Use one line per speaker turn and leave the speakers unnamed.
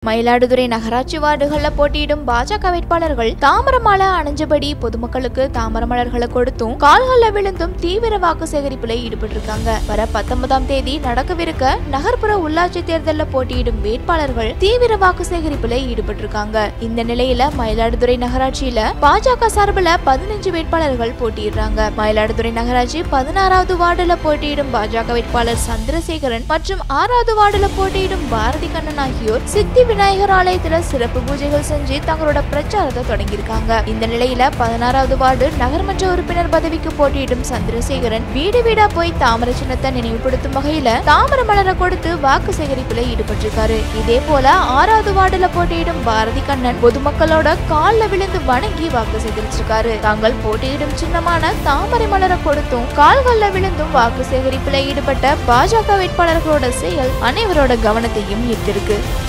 மயிலாடுதுறை நகராட்சி வார்டுகள்ல போட்டியிடும் பாஜக வேட்பாளர்கள் தாமரமாலை அணிஞ்சபடி பொதுமக்களுக்கு தாமர மலர்களை கொடுத்தும் கால்கள்ல விழுந்தும் தீவிர வாக்கு சேகரிப்புல ஈடுபட்டிருக்காங்க வர பத்தொன்பதாம் தேதி நடக்கவிருக்க நகர்ப்புற உள்ளாட்சி தேர்தல்ல போட்டியிடும் வேட்பாளர்கள் தீவிர வாக்கு சேகரிப்புல ஈடுபட்டிருக்காங்க இந்த நிலையில மயிலாடுதுறை நகராட்சியில பாஜக சார்பில் பதினஞ்சு வேட்பாளர்கள் போட்டியிடுறாங்க மயிலாடுதுறை நகராட்சி பதினாறாவது வார்டுல போட்டியிடும் பாஜக வேட்பாளர் சந்திரசேகரன் மற்றும் ஆறாவது வார்டுல போட்டியிடும் பாரதி கண்ணன் ஆகியோர் சித்தி விநாயகர் ஆலயத்துல சிறப்பு பூஜைகள் செஞ்சு தங்களோட பிரச்சாரத்தை தொடங்கியிருக்காங்க இந்த நிலையில பதினாறாவது வார்டு நகர்மன்ற உறுப்பினர் பதவிக்கு போட்டியிடும் சந்திரசேகரன் வீடு வீடா போய் தாமரை சின்னத்தை நினைவுபடுத்தும் வகையில தாமரை மலரை கொடுத்து வாக்கு சேகரிப்புல ஈடுபட்டிருக்காரு இதே போல ஆறாவது வார்டுல போட்டியிடும் பாரதி கண்ணன் பொதுமக்களோட கால்ல விழுந்து வணங்கி வாக்கு சேகரிச்சிருக்காரு தாங்கள் போட்டியிடும் சின்னமான தாமரை மலரை கொடுத்தும் கால்கள்ல விழுந்தும் வாக்கு சேகரிப்புல ஈடுபட்ட பாஜக வேட்பாளர்களோட செயல் அனைவரோட கவனத்தையும் ஈர்த்திருக்கு